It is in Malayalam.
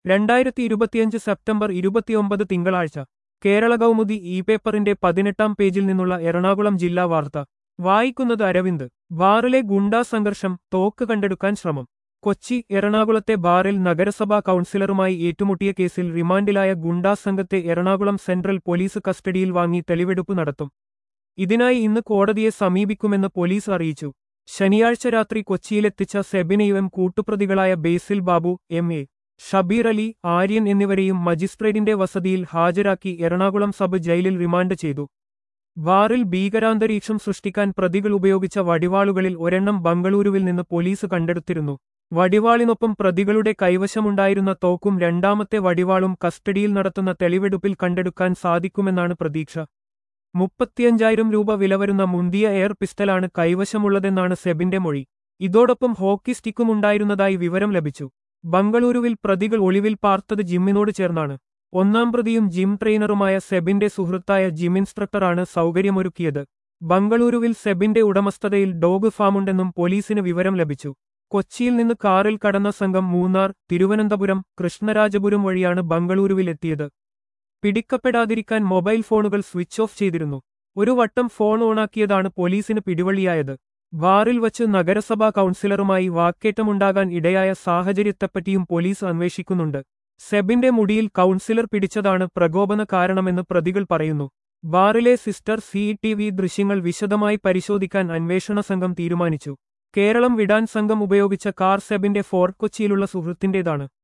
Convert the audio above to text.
രണ്ടായിരത്തി ഇരുപത്തിയഞ്ച് സെപ്റ്റംബർ ഇരുപത്തിയൊമ്പത് തിങ്കളാഴ്ച കേരള കൗമുദി ഇ പേപ്പറിന്റെ പതിനെട്ടാം പേജിൽ നിന്നുള്ള എറണാകുളം ജില്ലാ വാർത്ത വായിക്കുന്നത് അരവിന്ദ് ബാറിലെ ഗുണ്ടാ സംഘർഷം തോക്ക് കണ്ടെടുക്കാൻ ശ്രമം കൊച്ചി എറണാകുളത്തെ ബാറിൽ നഗരസഭാ കൗൺസിലറുമായി ഏറ്റുമുട്ടിയ കേസിൽ റിമാൻഡിലായ ഗുണ്ടാ സംഘത്തെ എറണാകുളം സെൻട്രൽ പോലീസ് കസ്റ്റഡിയിൽ വാങ്ങി തെളിവെടുപ്പ് നടത്തും ഇതിനായി ഇന്ന് കോടതിയെ സമീപിക്കുമെന്ന് പോലീസ് അറിയിച്ചു ശനിയാഴ്ച രാത്രി കൊച്ചിയിലെത്തിച്ച സെബിനെയും കൂട്ടുപ്രതികളായ ബേസിൽ ബാബു എം എ ഷബീർ അലി ആര്യൻ എന്നിവരെയും മജിസ്ട്രേറ്റിന്റെ വസതിയിൽ ഹാജരാക്കി എറണാകുളം സബ് ജയിലിൽ റിമാൻഡ് ചെയ്തു ബാറിൽ ഭീകരാന്തരീക്ഷം സൃഷ്ടിക്കാൻ പ്രതികൾ ഉപയോഗിച്ച വടിവാളുകളിൽ ഒരെണ്ണം ബംഗളൂരുവിൽ നിന്ന് പോലീസ് കണ്ടെടുത്തിരുന്നു വടിവാളിനൊപ്പം പ്രതികളുടെ കൈവശമുണ്ടായിരുന്ന തോക്കും രണ്ടാമത്തെ വടിവാളും കസ്റ്റഡിയിൽ നടത്തുന്ന തെളിവെടുപ്പിൽ കണ്ടെടുക്കാൻ സാധിക്കുമെന്നാണ് പ്രതീക്ഷ മുപ്പത്തിയഞ്ചായിരം രൂപ വില വരുന്ന മുന്തിയ എയർ പിസ്റ്റലാണ് കൈവശമുള്ളതെന്നാണ് സെബിന്റെ മൊഴി ഇതോടൊപ്പം ഹോക്കി സ്റ്റിക്കും ഉണ്ടായിരുന്നതായി വിവരം ലഭിച്ചു ബംഗളൂരുവിൽ പ്രതികൾ ഒളിവിൽ പാർത്തത് ജിമ്മിനോട് ചേർന്നാണ് ഒന്നാം പ്രതിയും ജിം ട്രെയിനറുമായ സെബിന്റെ സുഹൃത്തായ ജിം ഇൻസ്ട്രക്ടറാണ് സൗകര്യമൊരുക്കിയത് ബംഗളൂരുവിൽ സെബിന്റെ ഉടമസ്ഥതയിൽ ഡോഗ് ഫാമുണ്ടെന്നും പോലീസിന് വിവരം ലഭിച്ചു കൊച്ചിയിൽ നിന്ന് കാറിൽ കടന്ന സംഘം മൂന്നാർ തിരുവനന്തപുരം കൃഷ്ണരാജപുരം വഴിയാണ് ബംഗളൂരുവിലെത്തിയത് പിടിക്കപ്പെടാതിരിക്കാൻ മൊബൈൽ ഫോണുകൾ സ്വിച്ച് ഓഫ് ചെയ്തിരുന്നു ഒരു വട്ടം ഫോൺ ഓണാക്കിയതാണ് പോലീസിന് പിടിവള്ളിയായത് ബാറിൽ വച്ച് നഗരസഭാ കൗൺസിലറുമായി വാക്കേറ്റമുണ്ടാകാൻ ഇടയായ സാഹചര്യത്തെപ്പറ്റിയും പോലീസ് അന്വേഷിക്കുന്നുണ്ട് സെബിന്റെ മുടിയിൽ കൗൺസിലർ പിടിച്ചതാണ് പ്രകോപന കാരണമെന്ന് പ്രതികൾ പറയുന്നു ബാറിലെ സിസ്റ്റർ സി ടി വി ദൃശ്യങ്ങൾ വിശദമായി പരിശോധിക്കാൻ അന്വേഷണ സംഘം തീരുമാനിച്ചു കേരളം വിടാൻ സംഘം ഉപയോഗിച്ച കാർ സെബിന്റെ ഫോർട്ട് കൊച്ചിയിലുള്ള സുഹൃത്തിന്റേതാണ്